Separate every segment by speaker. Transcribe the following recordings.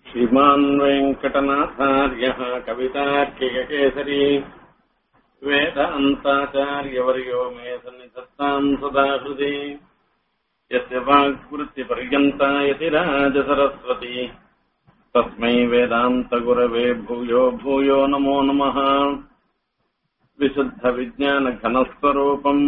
Speaker 1: श्रीमान् वेङ्कटनाथार्यः कवितार्किककेसरी वेदान्ताचार्यवर्यो मे सन्निधत्ताम् सदा हृदि यस्य वाक्वृत्तिपर्यन्ता यतिराजसरस्वती तस्मै वेदान्तगुरवे भूयो भूयो नमो नमः विशुद्धविज्ञानघनस्वरूपम्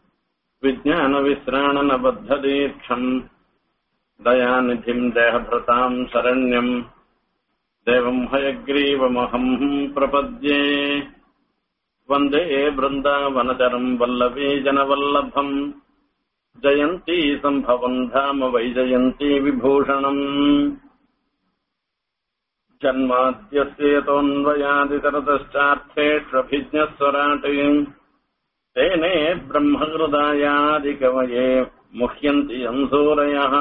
Speaker 1: विज्ञानविश्राणनबद्धदीक्षम् दयानिधिम् देहभृताम् शरण्यम् देवम् हयग्रीवमहम् प्रपद्ये वन्दे बृन्दावनचरम् वल्लभी जनवल्लभम् जयन्ती सम्भवम् धाम वैजयन्ती विभूषणम् जन्माद्यस्येतोऽन्वयादितरतश्चार्थेष्वभिज्ञस्वराट् तेने ब्रह्महृदायादिकवये मुह्यन्ति अंसूरयः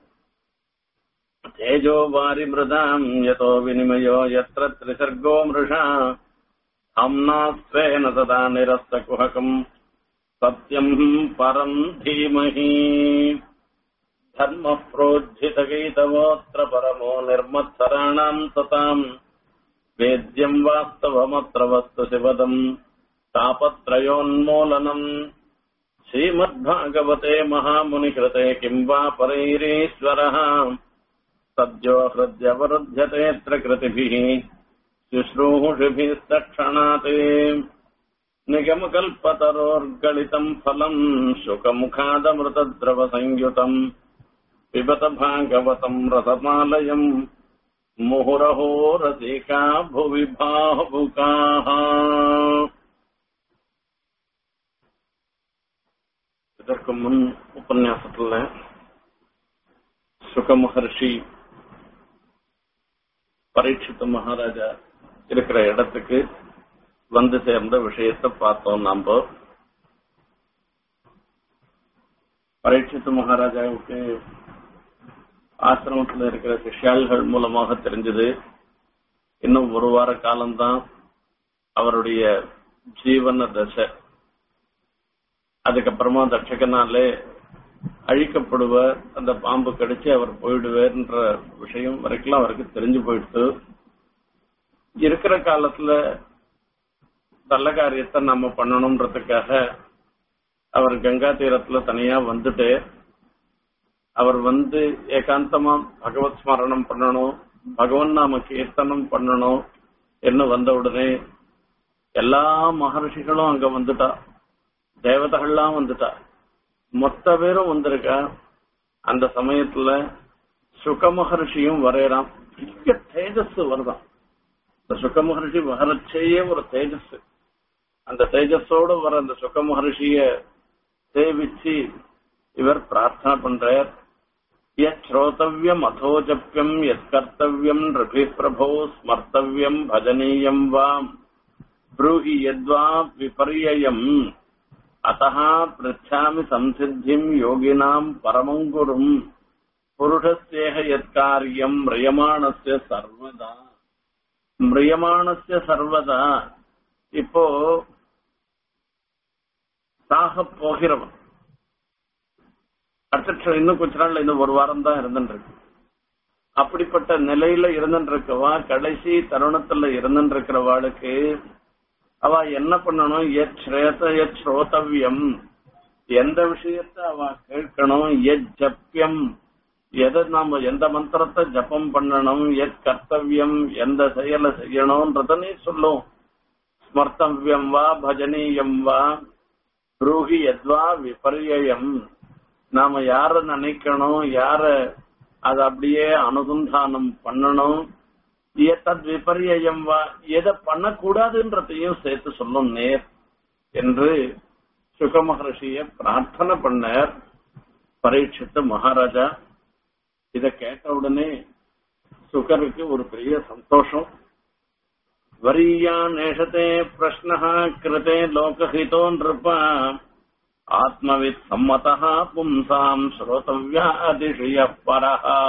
Speaker 1: तेजो वारिमृदाम् यतो विनिमयो यत्र त्रिसर्गो मृषा अम्ना स्वेन सदा निरस्तकुहकम् सत्यम् परम् धीमहि धर्मः प्रोज्झितगैतवोऽत्र परमो निर्मत्सराणाम् सताम् वेद्यम् वास्तवमत्र वस्तु शिवदम् तापत्रयोन्मूलनम् श्रीमद्भागवते महामुनिकृते किम् वा परैरीश्वरः सद्यो हृद्यवरुध्यतेऽत्र कृतिभिः शुश्रूषिभिस्तक्षणात् निगमकल्पतरोर्गलितम् फलम् शुकमुखादमृतद्रवसंयुतम् पिबत भागवतम् रसमालयम् मुहुरहो रसिका भुवि बाहुकाः இதற்கு முன் உபன்யாசத்துல சுக மகர்ஷி பரீட்சித்த மகாராஜா இருக்கிற இடத்துக்கு வந்து சேர்ந்த விஷயத்தை பார்த்தோம் நாம பரீட்சித்த மகாராஜாவுக்கு ஆசிரமத்தில் இருக்கிற சிஷ்யாள்கள் மூலமாக தெரிஞ்சது இன்னும் ஒரு வார காலம்தான் அவருடைய ஜீவன தசை அதுக்கப்புறமா தட்சகனாலே அழிக்கப்படுவார் அந்த பாம்பு கடிச்சு அவர் போயிடுவார்ன்ற விஷயம் வரைக்கும் அவருக்கு தெரிஞ்சு போயிடுத்து இருக்கிற காலத்துல நல்ல காரியத்தை நம்ம பண்ணணும்ன்றதுக்காக அவர் கங்கா தீரத்துல தனியா வந்துட்டு அவர் வந்து ஏகாந்தமா பகவத் ஸ்மரணம் பண்ணணும் பகவன் நாம கீர்த்தனம் பண்ணணும் என்ன வந்த உடனே எல்லா மகர்ஷிகளும் அங்க வந்துட்டா தேவதைகள்லாம் வந்துட்டா மொத்த பேரும் வந்திருக்கா அந்த சமயத்துல சுக மகர்ஷியும் வரையறான் பெரிய தேஜஸ் வருதான் இந்த சுக மகர்ஷி வகரச்சேயே ஒரு தேஜஸ் அந்த தேஜஸோட வர அந்த சுக மகர்ஷிய சேவிச்சு இவர் பிரார்த்தனை பண்றார் யத்ரோதவியம் அதோஜப்பியம் யத் கர்த்தவியம் ரிபி பிரபோ ஸ்மர்த்தவியம் பஜனீயம் வா ப்ரூஹி யத்வா விபர்யம் अतः पृच्छामि संसिद्धिम् योगिनाम् परमम् गुरुम् पुरुषस्येह यत्कार्यम् म्रियमाणस्य सर्वदा म्रियमाणस्य सर्वदा இப்போ சாக போகிறவன் அடுத்த இன்னும் கொஞ்ச நாள்ல இன்னும் ஒரு வாரம் தான் இருந்துருக்கு அப்படிப்பட்ட நிலையில இருந்துருக்கவா கடைசி தருணத்துல இருந்துருக்கிறவாளுக்கு அவ என்ன பண்ணணும் எத் ஸ்ரேத எத் ஸ்ரோதவியம் எந்த விஷயத்த அவ கேட்கணும் எத் ஜப்பியம் எதை நாம எந்த மந்திரத்தை ஜப்பம் பண்ணணும் எத் கர்த்தவியம் எந்த செயலை செய்யணும்ன்றத நீ சொல்லும் ஸ்மர்த்தவியம் வா பஜனீயம் வா புரூகி எத்வா விபர்யம் நாம யார நினைக்கணும் யார அதை அப்படியே அனுசந்தானம் பண்ணணும் தத் விபரியம் வா எதை பண்ணக்கூடாதுன்றதையும் சேர்த்து சொல்லும் நேர் என்று சுக மகர்ஷிய பிரார்த்தனை பண்ணார் பரீட்சித்த மகாராஜா இத கேட்ட உடனே சுகருக்கு ஒரு பெரிய சந்தோஷம் வரியா நேஷத்தே பிரஷ்ன கிருதே லோகஹிதோ நிருப்ப ஆத்மவித் சம்மதா பும்சாம் ஸ்ரோதவ்யா அதிஷய பரஹா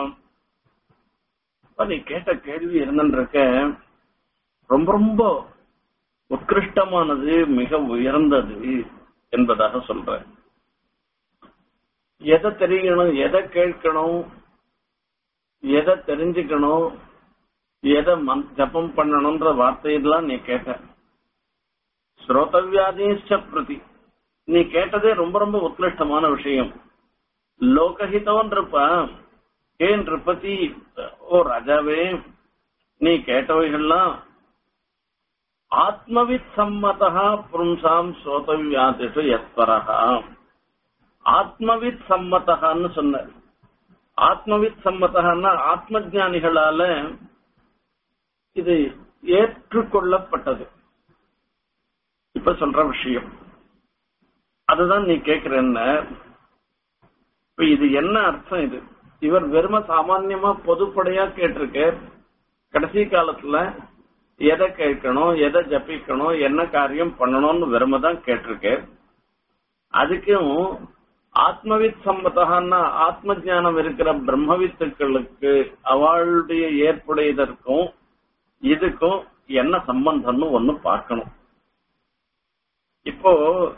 Speaker 1: நீ கேட்ட கேள்வி இருந்துருக்க ரொம்ப ரொம்ப உத்கிருஷ்டமானது மிக உயர்ந்தது என்பதாக சொல்ற எதை தெரியணும் எதை கேட்கணும் எதை தெரிஞ்சுக்கணும் எதை மந் ஜபம் பண்ணணும்ன்ற வார்த்தையெல்லாம் நீ கேட்ட ஸ்ரோதவியாதீஷ்ட பிரதி நீ கேட்டதே ரொம்ப ரொம்ப உத்கிருஷ்டமான விஷயம் லோகஹிதோன்றப்ப ஏன் நிருபதி ஓ ராஜாவே நீ கேட்டவைகள்லாம் ஆத்மவித் சம்மதா புரும்சாம் ஸ்ரோதவியாதிஷு எஸ்வரகா ஆத்மவித் சம்மதகான்னு சொன்ன ஆத்மவித் சம்மதகான்னா ஆத்ம ஜானிகளால இது ஏற்றுக்கொள்ளப்பட்டது இப்ப சொல்ற விஷயம் அதுதான் நீ கேக்குற என்ன இப்ப இது என்ன அர்த்தம் இது இவர் வெறும சாமான்யமா பொதுப்படையா கேட்டிருக்க கடைசி காலத்துல எதை கேட்கணும் எதை ஜபிக்கணும் என்ன காரியம் பண்ணணும்னு வெறும தான் கேட்டிருக்க அதுக்கும் ஆத்மவித் சம்மதகான்னா ஆத்ம ஜானம் இருக்கிற பிரம்மவித்துக்களுக்கு அவளுடைய ஏற்புடையதற்கும் இதுக்கும் என்ன சம்பந்தம்னு ஒண்ணு பார்க்கணும் இப்போ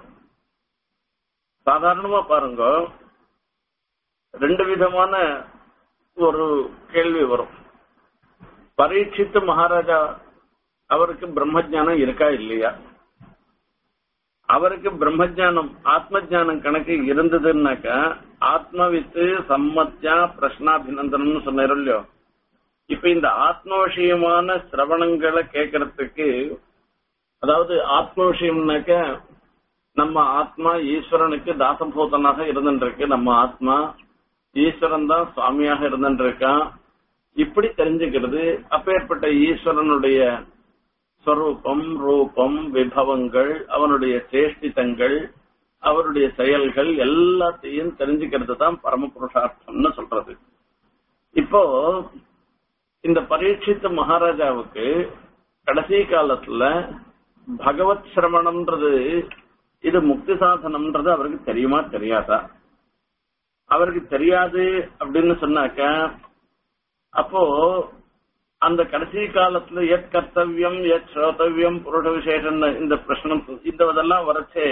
Speaker 1: சாதாரணமா பாருங்க ரெண்டு விதமான ஒரு கேள்வி வரும் பரீட்சித்து மகாராஜா அவருக்கு பிரம்மஜானம் இருக்கா இல்லையா அவருக்கு பிரம்மஜானம் ஆத்ம ஜானம் கணக்கு இருந்ததுன்னாக்கா ஆத்மவித்து சம்மத்தியா பிரஷ்னாபிநந்தனம்னு சொன்னார் இல்லையோ இப்ப இந்த ஆத்ம விஷயமான சிரவணங்களை கேட்கறதுக்கு அதாவது ஆத்ம விஷயம்னாக்க நம்ம ஆத்மா ஈஸ்வரனுக்கு தாசபூதனாக இருந்துருக்கு நம்ம ஆத்மா ஈஸ்வரன் தான் சுவாமியாக இருந்துருக்கான் இப்படி தெரிஞ்சுக்கிறது அப்பேற்பட்ட ஈஸ்வரனுடைய ஸ்வரூபம் ரூபம் விபவங்கள் அவனுடைய சேஷ்டிதங்கள் அவருடைய செயல்கள் எல்லாத்தையும் தெரிஞ்சுக்கிறது தான் பரம புருஷார்த்தம்னு சொல்றது இப்போ இந்த பரீட்சித்த மகாராஜாவுக்கு கடைசி காலத்துல பகவத் சிரவணம்ன்றது இது முக்தி சாதனம்ன்றது அவருக்கு தெரியுமா தெரியாதா அவருக்கு தெரியாது அப்படின்னு சொன்னாக்க அப்போ அந்த கடைசி காலத்துல எத் கர்த்தவியம் எத் ஸ்ரோதவியம் புருஷ விசேஷம் இந்த பிரச்சனை இந்த இதெல்லாம் வரைச்சே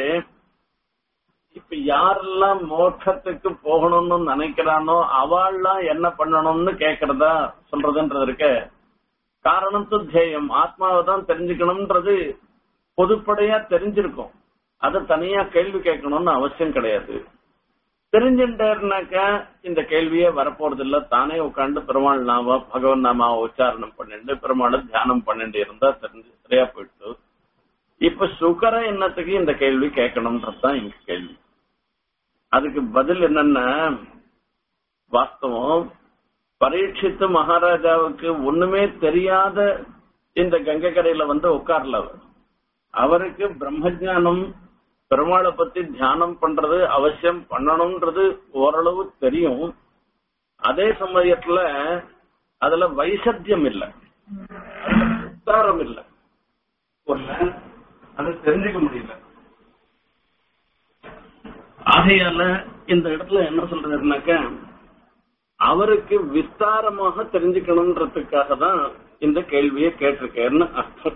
Speaker 1: இப்ப யாரெல்லாம் மோட்சத்துக்கு போகணும்னு நினைக்கிறானோ அவள்லாம் என்ன பண்ணணும்னு கேக்குறதா சொல்றதுன்றது இருக்க காரணம் துத்தியம் ஆத்மாவை தான் தெரிஞ்சுக்கணும்ன்றது பொதுப்படையா தெரிஞ்சிருக்கும் அதை தனியா கேள்வி கேட்கணும்னு அவசியம் கிடையாது தெரிஞ்சுட்டாருனாக்க இந்த கேள்வியே வரப்போறது இல்ல தானே உட்காந்து பெருமாள் நாம பகவன் நாமாவை உச்சாரணம் பண்ணிட்டு பெருமாளை தியானம் பண்ணிட்டு இருந்தா தெரிஞ்சு சரியா போயிட்டு இப்ப சுகர எண்ணத்துக்கு இந்த கேள்வி கேட்கணும்ன்றதுதான் இங்க கேள்வி அதுக்கு பதில் என்னன்னா வாஸ்தவம் பரீட்சித்து மகாராஜாவுக்கு ஒண்ணுமே தெரியாத இந்த கங்கை கரையில வந்து உட்கார்ல அவர் அவருக்கு பிரம்மஜானம் பெருமாளை பத்தி தியானம் பண்றது அவசியம் பண்ணணும்ன்றது ஓரளவு தெரியும் அதே சமயத்துல அதுல வைசத்தியம் இல்ல விஸ்தாரம் இல்ல அதை தெரிஞ்சுக்க முடியல ஆகையால இந்த இடத்துல என்ன சொல்றதுனாக்க அவருக்கு விஸ்தாரமாக தெரிஞ்சுக்கணும்ன்றதுக்காக தான் இந்த கேள்வியை கேட்டிருக்கேன்னு அர்த்தம்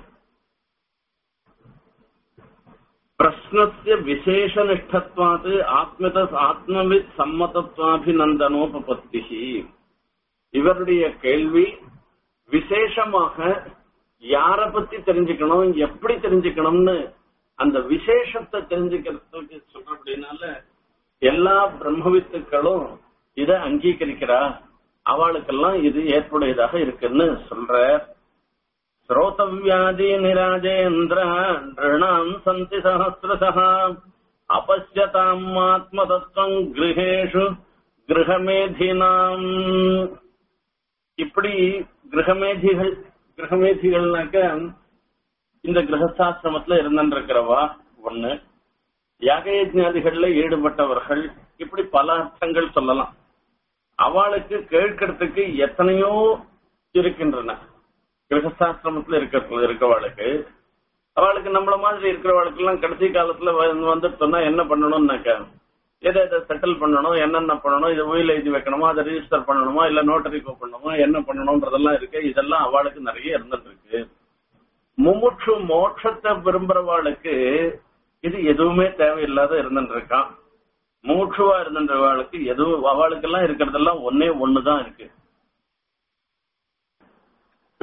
Speaker 1: பிரஸ்னஸ்ய விசேஷனிஷ்டத்வாத் ஆத்மத ஆத்மவித் சம்மதத்வாபிநந்தனோபபத்தி இவருடைய கேள்வி விசேஷமாக யார பத்தி தெரிஞ்சுக்கணும் எப்படி தெரிஞ்சுக்கணும்னு அந்த விசேஷத்தை தெரிஞ்சுக்கிறதுக்கு சொல்ற அப்படின்னால எல்லா பிரம்மவித்துக்களும் இத அங்கீகரிக்கிறா அவளுக்கெல்லாம் இது ஏற்புடையதாக இருக்குன்னு சொல்ற श्रोतव्यादीनि राजेन्द्र नृणाम् सन्ति सहस्रशः अपश्यताम् आत्मतत्त्वम् गृहेषु கிரகமேதினாம் இப்படி கிரகமேதிகள் கிரகமேதிகள்னாக்க இந்த கிரகஸ்தாசிரமத்துல இருந்திருக்கிறவா ஒண்ணு யாக யஜ்ஞாதிகள்ல ஈடுபட்டவர்கள் இப்படி பல அர்த்தங்கள் சொல்லலாம் அவளுக்கு கேட்கறதுக்கு எத்தனையோ இருக்கின்றன கிரகஸ்தாசிரமத்துல இருக்க இருக்கவாளுக்கு அவளுக்கு நம்மள மாதிரி இருக்கிறவாளுக்கு எல்லாம் கடைசி காலத்துல வந்துட்டோம்னா என்ன பண்ணணும்னாக்கா எதை எதை செட்டில் பண்ணணும் என்னென்ன பண்ணணும் இதை உயில் எழுதி வைக்கணுமா அதை ரிஜிஸ்டர் பண்ணணுமா இல்ல நோட்டரி பண்ணணுமா என்ன பண்ணணும்ன்றதெல்லாம் இருக்கு இதெல்லாம் அவளுக்கு நிறைய இருந்துட்டு இருக்கு முமுட்சு மோட்சத்தை விரும்புறவாளுக்கு இது எதுவுமே தேவையில்லாத இருந்துட்டு இருக்கான் மூச்சுவா இருந்துன்றவாளுக்கு எதுவும் அவளுக்கெல்லாம் இருக்கிறதெல்லாம் ஒன்னே ஒண்ணுதான் இருக்கு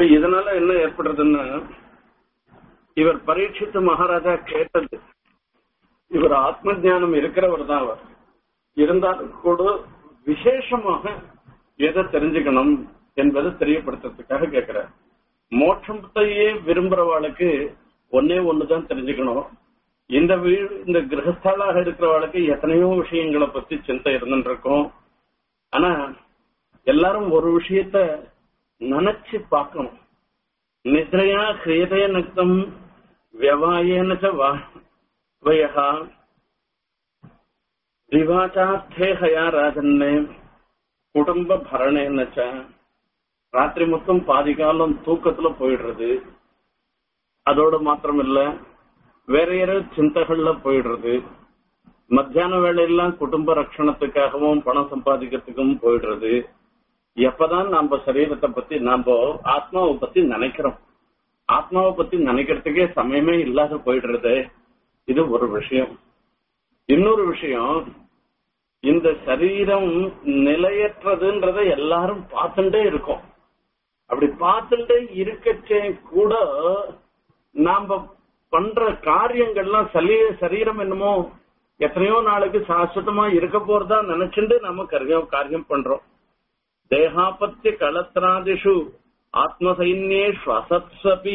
Speaker 1: இப்ப இதனால என்ன ஏற்படுறதுன்னா இவர் பரீட்சித்து மகாராஜா கேட்டது இவர் ஆத்ம ஞானம் இருக்கிறவர் தான் அவர் இருந்தாலும் கூட விசேஷமாக எதை தெரிஞ்சுக்கணும் என்பதை தெரியப்படுத்துறதுக்காக கேட்கிறார் மோட்சத்தையே விரும்புறவாளுக்கு ஒன்னே ஒண்ணுதான் தெரிஞ்சுக்கணும் இந்த வீடு இந்த கிரகஸ்தாலாக இருக்கிறவாளுக்கு எத்தனையோ விஷயங்களை பத்தி சிந்தை இருந்துட்டு இருக்கும் ஆனா எல்லாரும் ஒரு விஷயத்த நினைச்சு பார்க்கணும் நித்ரையா ஹிருதய நக்தம் வியவாயேன ச வா- வயகா திவாச்சார்த்தே ஹயா ராஜன்னே குடும்ப பரணேனச்ச ராத்திரி மொத்தம் பாதி காலம் தூக்கத்துல போயிடுறது அதோட மாத்திரம் இல்ல வேற வேற சிந்தைகள்ல போயிடுறது மத்தியான வேலையெல்லாம் குடும்ப ரட்சணத்துக்காகவும் பணம் சம்பாதிக்கிறதுக்கும் போயிடுறது எப்பதான் நம்ம சரீரத்தை பத்தி நாம ஆத்மாவை பத்தி நினைக்கிறோம் ஆத்மாவை பத்தி நினைக்கிறதுக்கே சமயமே இல்லாத போயிடுறது இது ஒரு விஷயம் இன்னொரு விஷயம் இந்த சரீரம் நிலையற்றதுன்றத எல்லாரும் பார்த்துட்டே இருக்கோம் அப்படி பார்த்துட்டே இருக்கச்சே கூட நாம பண்ற காரியங்கள்லாம் சலீ சரீரம் என்னமோ எத்தனையோ நாளுக்கு சாஸ்வதமா இருக்க போறதா நினைச்சுட்டு நாம கரியம் காரியம் பண்றோம் தேகாபத்திய களத்ராதிஷு ஆத்மசைன்யேஷு அசத்ஸபி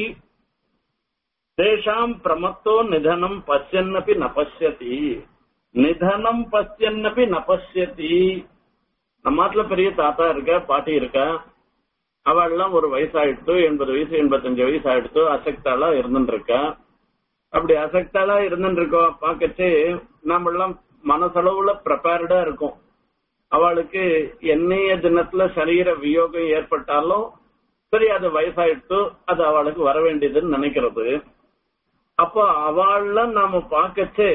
Speaker 1: தேஷாம் பிரமத்தோ நிதனம் பசியன்னபி ந பசியதி நிதனம் பசியன்னபி ந பசியதி நம்ம நாட்டுல பெரிய தாத்தா இருக்க பாட்டி இருக்கா அவள்லாம் ஒரு வயசாயிடுத்து எண்பது வயசு எண்பத்தஞ்சு வயசு ஆயிடுத்து அசக்தாளா இருந்துட்டு இருக்கா அப்படி அசக்தாளா இருந்துட்டு இருக்கோம் பாக்கச்சு நாம எல்லாம் மனசளவுல ப்ரிப்பேர்டா இருக்கும் அவளுக்கு என்னைய தினத்துல சரீர வியோகம் ஏற்பட்டாலும் சரி அது வயசாயிடுத்து அது அவளுக்கு வர வேண்டியதுன்னு நினைக்கிறது அப்போ அவள்ல நாம பார்க்கச்சே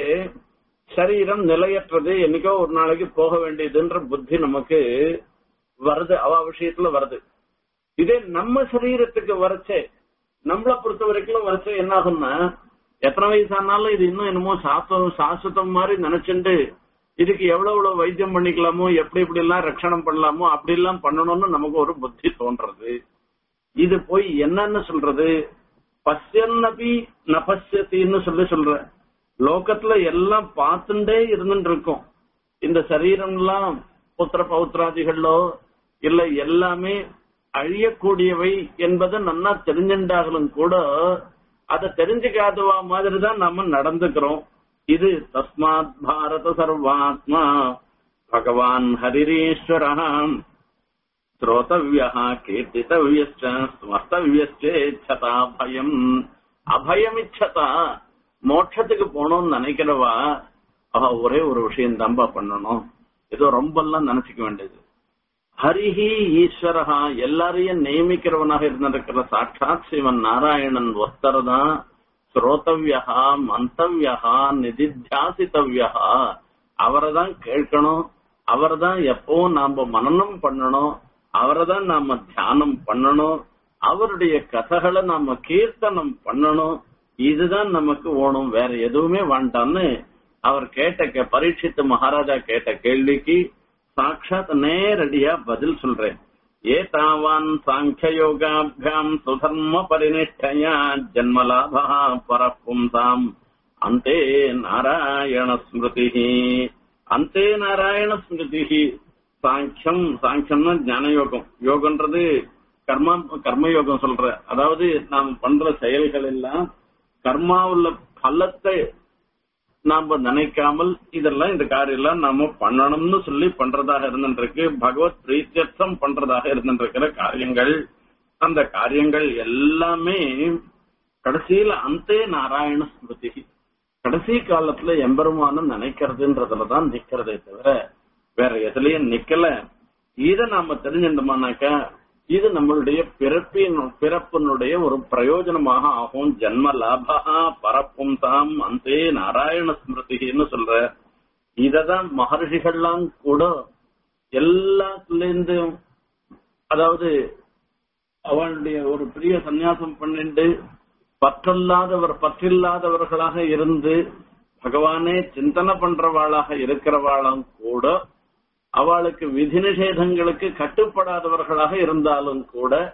Speaker 1: சரீரம் நிலையற்றது என்னைக்கோ ஒரு நாளைக்கு போக வேண்டியதுன்ற புத்தி நமக்கு வருது அவ விஷயத்துல வருது இதே நம்ம சரீரத்துக்கு வரைச்சே நம்மளை பொறுத்த வரைக்கும் வரைச்சே என்ன ஆகும்னா எத்தனை வயசானாலும் இது இன்னும் என்னமோ சாஸ்வதம் சாஸ்வதம் மாதிரி நினைச்சுட்டு இதுக்கு எவ்வளவு எவ்வளவு வைத்தியம் பண்ணிக்கலாமோ எப்படி எப்படி எல்லாம் ரட்சணம் பண்ணலாமோ அப்படி எல்லாம் பண்ணணும்னு நமக்கு ஒரு புத்தி தோன்றது இது போய் என்னன்னு சொல்றது பசியன்னபி நபசியத்தின்னு சொல்லி சொல்ற லோகத்துல எல்லாம் பார்த்துட்டே இருந்துட்டு இருக்கும் இந்த சரீரம்லாம் புத்திர பௌத்திராதிகளோ இல்ல எல்லாமே அழியக்கூடியவை என்பதை நன்னா தெரிஞ்சுட்டாலும் கூட அதை தெரிஞ்சுக்காதவா மாதிரி தான் நாம நடந்துக்கிறோம் இது தஸ்மாத் பாரத சர்வாத்மா பகவான் ஹரிரீஸ்வரஹாம் ஸ்ரோதவியா கீர்த்தித்தவியச்ச ஸ்மர்த்தவியச்சேச்சதா பயம் அபயமிச்சதா மோட்சத்துக்கு போகணும்னு நினைக்கிறவா அவ ஒரே ஒரு விஷயம் தான்பா பண்ணணும் ஏதோ ரொம்ப எல்லாம் நினைச்சுக்க வேண்டியது ஹரிஹி ஈஸ்வரஹா எல்லாரையும் நியமிக்கிறவனாக இருந்திருக்கிற சாட்சாத் சிவன் நாராயணன் ஒத்தரதான் ஸ்ரோதவியா மந்தவியா நிதித்தியாசித்தவியா அவரை தான் கேட்கணும் அவரை தான் எப்பவும் நாம மனனம் பண்ணணும் அவரை தான் நாம தியானம் பண்ணணும் அவருடைய கதைகளை நாம கீர்த்தனம் பண்ணணும் இதுதான் நமக்கு ஓணும் வேற எதுவுமே வேண்டாம்னு அவர் கேட்ட கே- பரீட்சித்து மகாராஜா கேட்ட கேள்விக்கு சாட்சாத் நேரடியா பதில் சொல்றேன் ஏதாவான் சாங்கியயோகாபியாம் சுதர்ம பரிநிஷ்டயா ஜன்மலாபா பரப்பும்சாம் அந்தே நாராயண ஸ்மிருதி அந்தே நாராயண ஸ்மிருதி சாங்கியம் சாங்கியம்னா ஞான யோகம் யோகன்றது கர்மா கர்மயோகம் சொல்ற அதாவது நாம் பண்ற செயல்கள் எல்லாம் கர்மாவுள்ள பலத்தை நாம நினைக்காமல் இதெல்லாம் இந்த காரியம் எல்லாம் நாம பண்ணணும்னு சொல்லி பண்றதாக இருந்துருக்கு பகவத் பிரீத்தியர்த்தம் பண்றதாக இருந்துருக்கிற காரியங்கள் அந்த காரியங்கள் எல்லாமே கடைசியில அந்தே நாராயண ஸ்மிருதி கடைசி காலத்துல எம்பெருமானம் நினைக்கிறதுன்றதுலதான் நிக்கிறதே தவிர வேற எதுலயும் நிக்கல இத நாம தெரிஞ்சிட்டோமானாக்கா இது நம்மளுடைய பிறப்பின் பிறப்பினுடைய ஒரு பிரயோஜனமாக ஆகும் ஜன்ம லாபா பரப்பும் தாம் அந்தே நாராயண ஸ்மிருதின்னு சொல்ற இததான் மகர்ஷிகள்லாம் கூட எல்லாத்துல இருந்து அதாவது அவளுடைய ஒரு பெரிய சந்நியாசம் பண்ணிட்டு பற்றல்லாதவர் பற்றில்லாதவர்களாக இருந்து பகவானே சிந்தனை பண்றவாளாக இருக்கிறவாளும் கூட அவளுக்கு விதி நிஷேதங்களுக்கு கட்டுப்படாதவர்களாக இருந்தாலும் கூட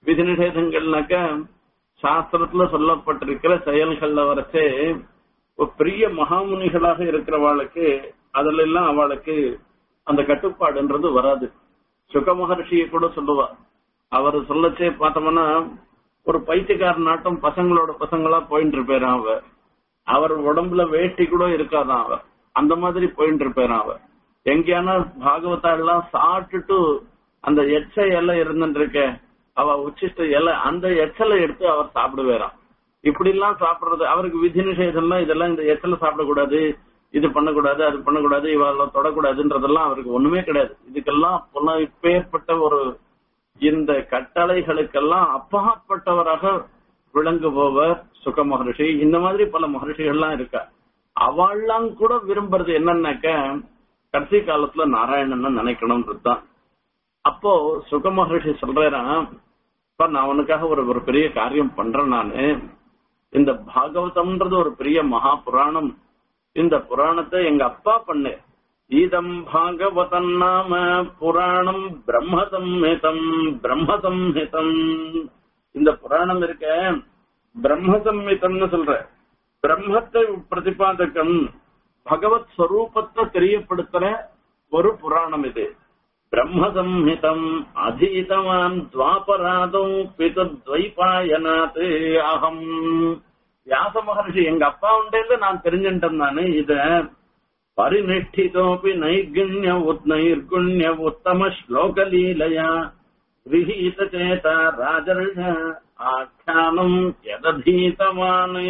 Speaker 1: விதி நிஷேதங்கள்னாக்க சாஸ்திரத்துல சொல்லப்பட்டிருக்கிற செயல்கள்ல வரைச்சே ஒரு பெரிய மகாமுனிகளாக இருக்கிறவாளுக்கு அதுல எல்லாம் அவளுக்கு அந்த கட்டுப்பாடுன்றது வராது சுக மகர்ஷியை கூட சொல்லுவா அவர் சொல்லச்சே பார்த்தோம்னா ஒரு பைத்தியக்கார நாட்டம் பசங்களோட பசங்களா போயிட்டு இருப்பாரான் அவ அவர் உடம்புல வேஷ்டி கூட இருக்காதான் அவ அந்த மாதிரி போயிட்டு இருப்பாரான் அவ எங்கேயானா பாகவதா எல்லாம் சாப்பிட்டுட்டு அந்த எச்ச இலை இருந்துட்டு இருக்க அவ உச்சிஷ்ட இலை அந்த எச்சலை எடுத்து அவர் சாப்பிடுவாராம் இப்படி எல்லாம் சாப்பிடுறது அவருக்கு விதி நிஷேதம்லாம் இதெல்லாம் இந்த எச்சல சாப்பிடக்கூடாது இது பண்ணக்கூடாது அது பண்ணக்கூடாது இவாள தொடக்கூடாதுன்றதெல்லாம் அவருக்கு ஒண்ணுமே கிடையாது இதுக்கெல்லாம் புன இப்பேற்பட்ட ஒரு இந்த கட்டளைகளுக்கெல்லாம் அப்பாற்பட்டவராக விளங்குபவர் சுக மகரிஷி இந்த மாதிரி பல மகரிஷிகள்லாம் இருக்கா அவள்லாம் கூட விரும்புறது என்னன்னாக்க கடைசி காலத்துல நாராயணன் நினைக்கணும்ன்றது தான் அப்போ சுக மகரிஷி சொல்றாராம் இப்ப நான் உனக்காக ஒரு ஒரு பெரிய காரியம் பண்றேன் நானு இந்த பாகவதம்ன்றது ஒரு பெரிய மகா புராணம் இந்த புராணத்தை எங்க அப்பா பண்ணு இதம் பாகவதம் நாம புராணம் பிரம்மசம்ஹிதம் பிரம்மசம்ஹிதம் இந்த புராணம் இருக்க பிரம்மசம்ஹிதம்னு சொல்ற பிரம்மத்தை பிரதிபாதகம் பகவத் ஸ்வரூபத்தை தெரியப்படுத்துற ஒரு புராணம் இது பிரம்மசம்ஹிதம் அதீதவான் துவாபராதோ பிதத்வைபாயனாத் அகம் வியாச மகர்ஷி எங்க அப்பா உண்டேன்னு நான் தெரிஞ்சுட்டேன் நானு இத பரிநிஷ்டிதோபி நைர்குண்ய உத் நைர்குண்ய உத்தம ஸ்லோகலீலயா விஹீத சேத ராஜர்ஷ ஆख्याனம் யததீதமானே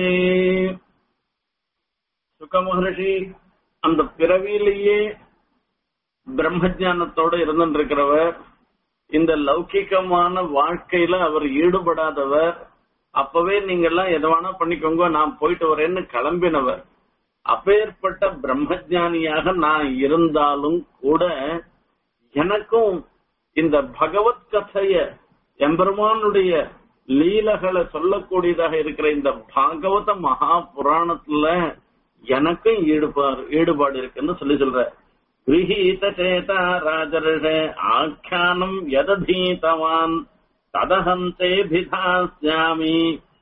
Speaker 1: சுக மகர்ஷி அந்த பிறவியிலேயே பிரம்மஜானத்தோட இருந்திருக்கிறவர் இந்த லௌகிகமான வாழ்க்கையில அவர் ஈடுபடாதவர் அப்பவே நீங்க எல்லாம் எதவானா பண்ணிக்கோங்க நான் போயிட்டு வரேன்னு கிளம்பினவர் அப்பேற்பட்ட பிரம்மஜானியாக நான் இருந்தாலும் கூட எனக்கும் இந்த பகவத் கதைய எம்பெருமானுடைய லீலகளை சொல்லக்கூடியதாக இருக்கிற இந்த பாகவத மகா புராணத்துல எனக்கும் ஈடுபாடு ஈடுபாடு இருக்குன்னு சொல்லி சொல்ற गृहीत चेता राजर्ष आख्यानम् यदधीतवान् तदहन्तेऽभिधास्यामि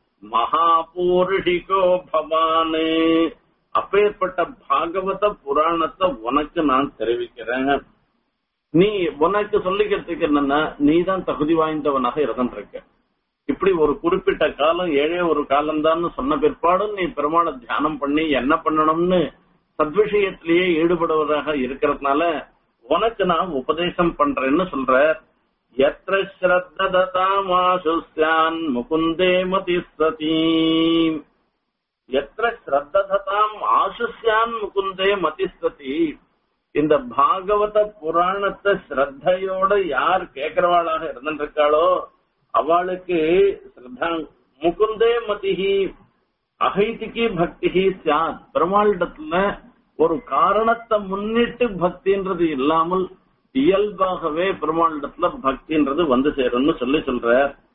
Speaker 1: மகாபூருஷிகோ பவானே அப்பேற்பட்ட பாகவத புராணத்தை உனக்கு நான் தெரிவிக்கிறேன் நீ உனக்கு சொல்லிக்கிறதுக்கு என்னன்னா நீ தான் தகுதி வாய்ந்தவனாக இருந்திருக்க இப்படி ஒரு குறிப்பிட்ட காலம் ஏழே ஒரு காலம்தான் சொன்ன பிற்பாடும் நீ பெருமாளை தியானம் பண்ணி என்ன பண்ணணும்னு சத்விஷயத்திலேயே ஈடுபடுவதாக இருக்கிறதுனால உனக்கு நான் உபதேசம் பண்றேன்னு சொல்ற எத்திர ஸ்ரத்ததாமாசுஸ்யான் முகுந்தே மதிஸ்ததி எத்திர ஸ்ரத்ததாம் ஆசுஸ்யான் முகுந்தே மதிஸ்ததி இந்த பாகவத புராணத்தை ஸ்ரத்தையோட யார் கேட்கிறவாளாக இருந்திருக்காளோ அவளுக்கு ஸ்ரத்தா முகுந்தே மதிஹி அகைதிக்கு பக்தி சாத் பெருமாளிடத்துல ஒரு காரணத்தை முன்னிட்டு பக்தின்றது இல்லாமல் இயல்பாகவே பெருமாளிடத்துல பக்தின்றது வந்து சேரும்னு சொல்லி சொல்ற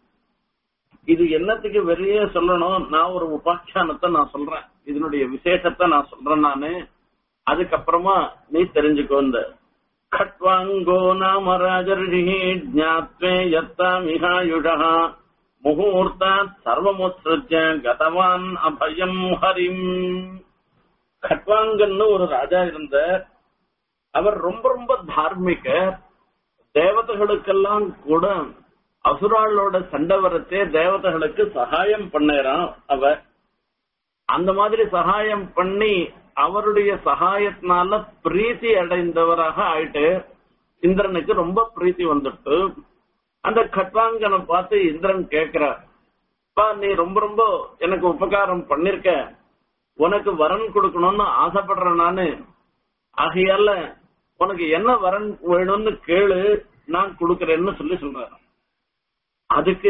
Speaker 1: இது என்னத்துக்கு வெளியே சொல்லணும் நான் ஒரு உபாக்கியானத்தை நான் சொல்றேன் இதனுடைய விசேஷத்தை நான் சொல்றேன் நானு அதுக்கப்புறமா நீ தெரிஞ்சுக்கோ இந்த खट्वाङ्गो नाम राजर्षिः ज्ञात्वे यत्तामिहायुषः मुहूर्तात् सर्वमुत्सृज्य गतवान् அபயம் ஹரிம் கட்வாங்கன்னு ஒரு ராஜா இருந்த அவர் ரொம்ப ரொம்ப தார்மிக தேவதைகளுக்கெல்லாம் கூட அசுராளோட சண்டை வரச்சே தேவதைகளுக்கு சகாயம் பண்ணறான் அவர் அந்த மாதிரி சகாயம் பண்ணி அவருடைய சகாயத்தினால பிரீத்தி அடைந்தவராக ஆயிட்டு இந்திரனுக்கு ரொம்ப பிரீத்தி வந்துட்டு அந்த கட்வாங்கனை பார்த்து இந்திரன் கேக்குறார் பா நீ ரொம்ப ரொம்ப எனக்கு உபகாரம் பண்ணிருக்க உனக்கு வரன் கொடுக்கணும்னு ஆசைப்படுறேன் நானு ஆகையால உனக்கு என்ன வரன் வேணும்னு கேளு நான் கொடுக்கறேன்னு சொல்லி சொல்றேன் அதுக்கு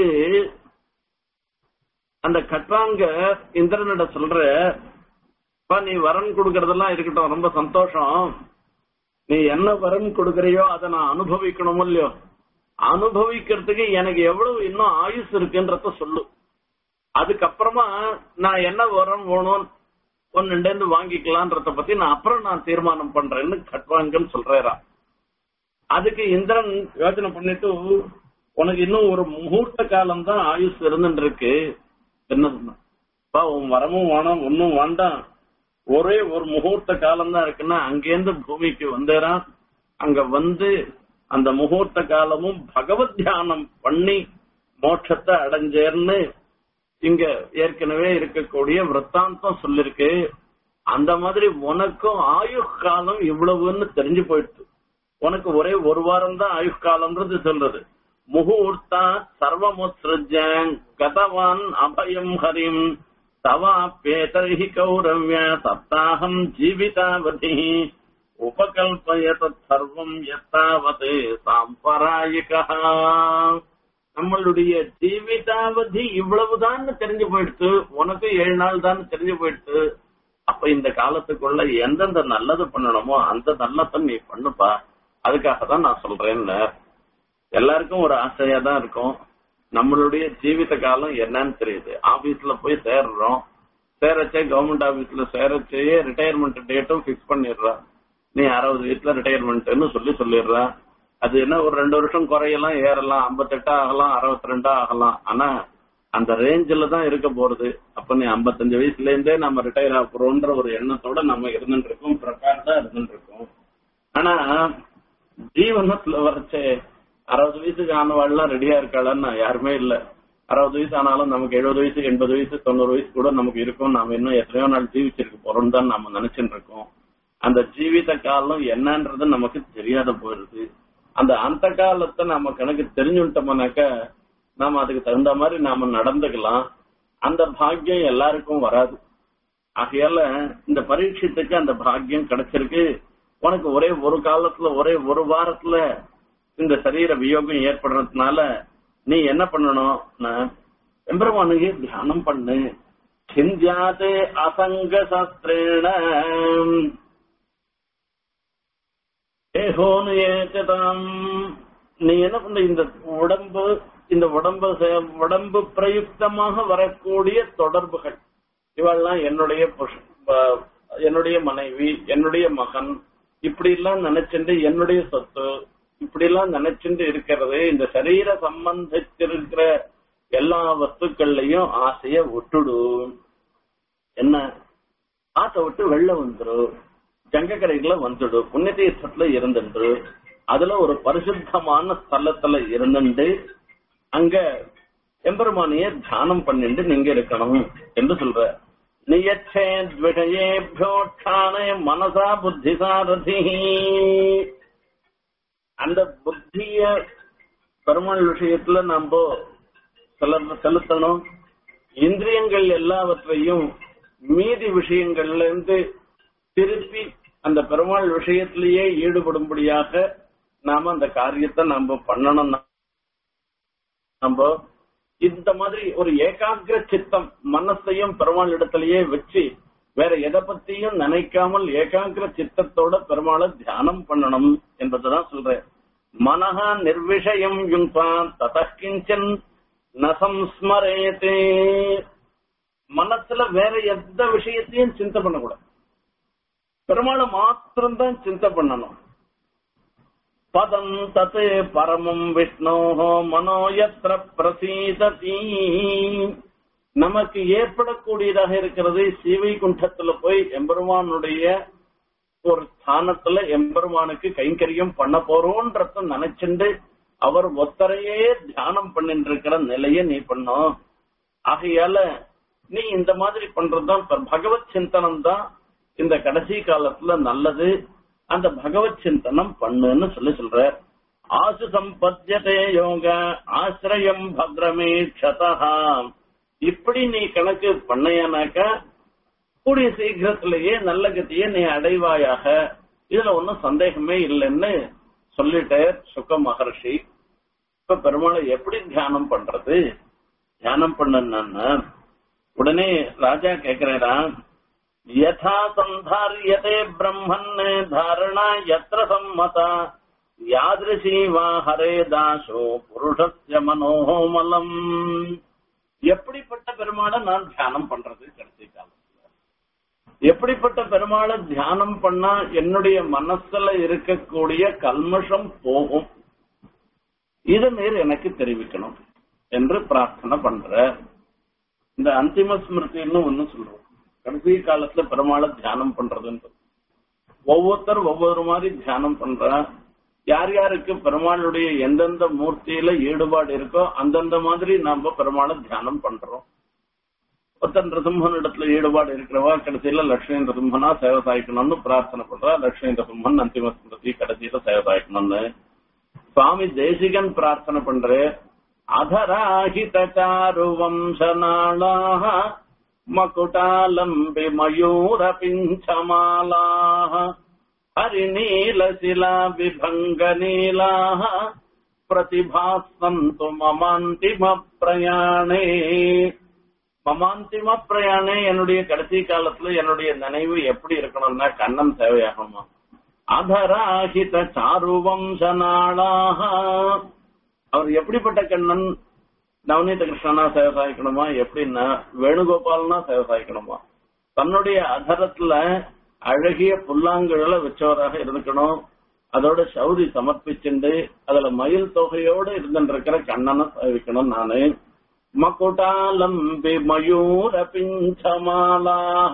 Speaker 1: அந்த கட்வாங்க இந்திரனிட சொல்ற பா நீ வரன் கொடுக்கறதெல்லாம் இருக்கட்டும் ரொம்ப சந்தோஷம் நீ என்ன வரன் கொடுக்கறியோ அதை நான் அனுபவிக்கணும் இல்லையோ அனுபவிக்கிறதுக்கு எனக்கு எவ்வளவு இன்னும் ஆயுஸ் இருக்குன்றத சொல்லு அதுக்கப்புறமா நான் என்ன வரம் வேணும் ஒன்னு வாங்கிக்கலான்றத பத்தி நான் அப்புறம் நான் தீர்மானம் பண்றேன்னு கட்வாங்கன்னு சொல்றா அதுக்கு இந்திரன் யோசனை பண்ணிட்டு உனக்கு இன்னும் ஒரு முகூர்த்த காலம் தான் ஆயுஸ் இருந்துட்டு இருக்கு என்ன சொன்னா "அப்பா, உன் வரமும் வேணாம் ஒன்னும் வேண்டாம் ஒரே ஒரு முகூர்த்த காலம் தான் இருக்குன்னா அங்கேருந்து பூமிக்கு வந்தேறான் அங்க வந்து அந்த முகூர்த்த காலமும் பகவத் தியானம் பண்ணி மோட்சத்தை அடைஞ்சேர்னு இங்க ஏற்கனவே இருக்கக்கூடிய விற்த்தாந்தம் சொல்லிருக்கு அந்த மாதிரி உனக்கும் ஆயுஷ் காலம் இவ்வளவுன்னு தெரிஞ்சு போயிடுச்சு உனக்கு ஒரே ஒரு வாரம் தான் ஆயுஷ் காலம்ன்றது சொல்றது முகூர்த்தா சர்வமுத்ருஜங் கதவான் அபயம் ஹரிம் தவாப்பேதர்ஹி கௌரவ்ய சப்தாகம் ஜீவிதாவதி உபகல்பய தர்வம் எத்தாவது சாம்பராயிகா நம்மளுடைய ஜீவிதாவதி இவ்வளவுதான் தெரிஞ்சு போயிடுச்சு உனக்கு ஏழு நாள் தான் தெரிஞ்சு போயிடுச்சு அப்ப இந்த காலத்துக்குள்ள எந்தெந்த நல்லது பண்ணணுமோ அந்த நல்லதை நீ பண்ணுப்பா அதுக்காக தான் நான் சொல்றேன்னு எல்லாருக்கும் ஒரு ஆசையா தான் இருக்கும் நம்மளுடைய ஜீவித காலம் என்னன்னு தெரியுது ஆபீஸ்ல போய் சேர்றோம் சேரச்சே கவர்மெண்ட் ஆபீஸ்ல சேரச்சே ரிட்டையர்மெண்ட் டேட்டும் பிக்ஸ் பண்ணிடுறா நீ அறுபது வயசுல ரிட்டையர்மெண்ட்னு சொல்லி சொல்லிடுறா அது என்ன ஒரு ரெண்டு வருஷம் குறையலாம் ஏறலாம் ஐம்பத்தெட்டா ஆகலாம் அறுபத்தி ரெண்டா ஆகலாம் ஆனா அந்த ரேஞ்சில தான் இருக்க போறது அப்ப நீ ஐம்பத்தஞ்சு வயசுல இருந்தே நம்ம ரிட்டையர் ஆக போறோம்ன்ற ஒரு எண்ணத்தோட நம்ம இருந்துட்டு இருக்கோம் பிரகார் தான் இருந்துட்டு இருக்கோம் ஆனா ஜீவனத்துல வரைச்சே அறுபது வயசுக்கு ஆனவாள்லாம் ரெடியா இருக்காளான்னு யாருமே இல்ல அறுபது வயசு ஆனாலும் நமக்கு எழுபது வயசு எண்பது வயசு தொண்ணூறு வயசு கூட நமக்கு இருக்கும் நாம இன்னும் எத்தனையோ நாள் ஜீவிச்சிருக்க போறோம் தான் நம்ம நினைச்சுட்டு இருக்கோம் அந்த ஜீவித காலம் என்னன்றது நமக்கு தெரியாத போயிருது அந்த அந்த காலத்தை நம்ம கணக்கு தெரிஞ்சுட்டோம்னாக்க நாம அதுக்கு தகுந்த மாதிரி நாம நடந்துக்கலாம் அந்த பாக்கியம் எல்லாருக்கும் வராது ஆகையால இந்த பரீட்சத்துக்கு அந்த பாக்கியம் கிடைச்சிருக்கு உனக்கு ஒரே ஒரு காலத்துல ஒரே ஒரு வாரத்துல இந்த சரீர வியோகம் ஏற்படுறதுனால நீ என்ன பண்ணணும் எம்பெருமானுக்கு தியானம் பண்ணு சிந்தியாதே அசங்க சாஸ்திரேண ஏகோனு ஏகதாம் நீ என்ன பண்ண இந்த உடம்பு இந்த உடம்பு சே- உடம்பு பிரயுக்தமாக வரக்கூடிய தொடர்புகள் இவெல்லாம் என்னுடைய புருஷ- ப- என்னுடைய மனைவி என்னுடைய மகன் இப்படி எல்லாம் நினைச்சுட்டு என்னுடைய சொத்து இப்படி எல்லாம் நினைச்சுட்டு இருக்கிறது இந்த சரீர சம்பந்திச்சிருக்கிற எல்லா வஸ்துக்கள்லயும் ஆசைய விட்டுடு என்ன ஆசை விட்டு வெளில வந்துரு கங்கக்கரைக்குள்ள வந்துடு புண்ணிய தீர்த்தத்துல இருந்துட்டு அதுல ஒரு பரிசுத்தமான ஸ்தலத்துல இருந்துட்டு அங்க எம்பெருமானிய தியானம் பண்ணிட்டு நீங்க இருக்கணும் என்று சொல்ற நியச்சேத்விஷயேபியோட்சானே மனசா புத்தி சாரதி அந்த புத்திய பெருமாள் விஷயத்துல நம்ம செல- செலுத்தணும் இந்திரியங்கள் எல்லாவற்றையும் மீதி விஷயங்கள்ல இருந்து திருப்பி அந்த பெருமாள் விஷயத்திலேயே ஈடுபடும்படியாக நாம அந்த காரியத்தை நம்ம பண்ணணும் நம்ம இந்த மாதிரி ஒரு ஏகாகிர சித்தம் மனசையும் பெருமாள் இடத்திலேயே வச்சு வேற எதை பத்தியும் நினைக்காமல் ஏகாகிர சித்தத்தோட பெருமாளை தியானம் பண்ணணும் என்பதுதான் சொல்றேன் மனஹா நிர்விஷயம் யுங்கா ததக்கிஞ்சன் நசம்ஸ்மரேதே மனசுல வேற எந்த விஷயத்தையும் சிந்தை பண்ணக்கூடாது பெருமாளை மாத்திரம்தான் சிந்தை பண்ணணும் பதம் தத் பரமம் விஷ்ணோஹோ மனோ யத்ர பிரசீததி நமக்கு ஏற்படக்கூடியதாக இருக்கிறது ஸ்ரீவைகுண்டத்துல போய் எம்பெருமானுடைய ஒரு ஸ்தானத்துல எம்பெருமானுக்கு கைங்கரியம் பண்ண போறோன்றத நினைச்சுண்டு அவர் ஒத்தரையே தியானம் பண்ணிட்டு இருக்கிற நிலைய நீ பண்ணும் ஆகையால நீ இந்த மாதிரி பண்றதுதான் இப்ப பகவத் சிந்தனம் தான் இந்த கடைசி காலத்துல நல்லது அந்த பகவத் சிந்தனம் பண்ணுன்னு சொல்லி சொல்ற ஆசு சம்பத்தியதே யோக ஆசிரியம் பத்ரமே க்ஷதா இப்படி நீ கணக்கு பண்ணையானாக்கா கூடிய சீக்கிரத்திலேயே நல்ல கதியை நீ அடைவாயாக இதுல ஒன்னும் சந்தேகமே இல்லைன்னு சொல்லிட்டார் சுக மகர்ஷி இப்ப பெருமாளை எப்படி தியானம் பண்றது தியானம் பண்ணா உடனே ராஜா கேக்குறாராம் யதா சந்தாரியதே பிரம்மன் தாரணா யத்ர சம்மதா யாதிருஷி வா ஹரே தாசோ புருஷஸ்ய மனோமலம் எப்படிப்பட்ட பெருமாளை நான் தியானம் பண்றது கடைசி காலத்துல எப்படிப்பட்ட பெருமாளை தியானம் பண்ணா என்னுடைய மனசுல இருக்கக்கூடிய கல்மஷம் போகும் இத நீர் எனக்கு தெரிவிக்கணும் என்று பிரார்த்தனை பண்ற இந்த அந்திம ஸ்மிருதின்னு ஒண்ணு சொல்றோம் கடைசி காலத்துல பெருமாளை தியானம் பண்றதுன்னு ஒவ்வொருத்தர் ஒவ்வொரு மாதிரி தியானம் பண்றா யார் யாருக்கு பெருமாளுடைய எந்தெந்த மூர்த்தியில ஈடுபாடு இருக்கோ அந்தந்த மாதிரி நாம பெருமாளை தியானம் பண்றோம் ஒருத்தன் ரிசம்பன் இடத்துல ஈடுபாடு இருக்கிறவா கடைசியில லட்சுமி ரிசம்பனா சேவை சாய்க்கணும்னு பிரார்த்தனை பண்றா லட்சுமி ரிசம்பன் அந்திம ஸ்மிருதி கடைசியில சேவை சாய்க்கணும்னு சுவாமி தேசிகன் பிரார்த்தனை பண்ற அதராஹித சாரு வம்சநாளாக மகுடாலம்பி மயூர பிஞ்சமாலாக ஹரிநீலசிலா விபங்க நீலாக பிரதிபாசந்து மமாந்திம பிரயாணே மமாந்திம பிரயாணே என்னுடைய கடைசி காலத்துல என்னுடைய நினைவு எப்படி இருக்கணும்னா கண்ணன் தேவையாகணுமா அதராஹித சாருவம்சநாளாக அவர் எப்படிப்பட்ட கண்ணன் நவநீத கிருஷ்ணனா சேவை சாய்க்கணுமா எப்படின்னா வேணுகோபாலனா சேவை சாய்க்கணுமா தன்னுடைய அதரத்துல அழகிய புல்லாங்குழல வச்சவராக இருக்கணும் அதோட சௌரி சமர்ப்பிச்சுண்டு அதுல மயில் தொகையோட இருந்துருக்கிற கண்ணனை சேவிக்கணும் நானு மகுடாலம்பி மயூர பிஞ்சமாலாக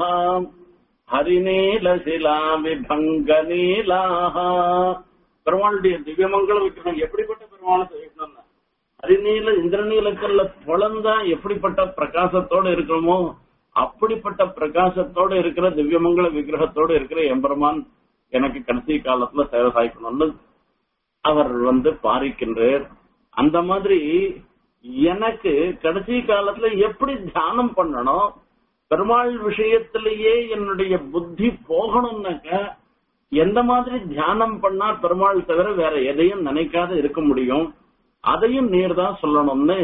Speaker 1: ஹரிநீலசிலா விபங்க நீலாக பெருமாளுடைய திவ்யமங்கள விக்கிரகம் எப்படிப்பட்ட பெருமாளை சேவிக்கணும்னா ஹரிநீல இந்திரநீலக்கல்ல பொழந்தா எப்படிப்பட்ட பிரகாசத்தோட இருக்கணுமோ அப்படிப்பட்ட பிரகாசத்தோட இருக்கிற திவ்யமங்கள விக்கிரகத்தோட இருக்கிற எம்பெருமான் எனக்கு கடைசி காலத்துல சேவை சாய்க்கணும்னு அவர் வந்து பாரிக்கின்றார் அந்த மாதிரி எனக்கு கடைசி காலத்துல எப்படி தியானம் பண்ணணும் பெருமாள் விஷயத்திலேயே என்னுடைய புத்தி போகணும்னாக்க எந்த மாதிரி தியானம் பண்ணா பெருமாள் தவிர வேற எதையும் நினைக்காத இருக்க முடியும் அதையும் நீர் தான் சொல்லணும்னு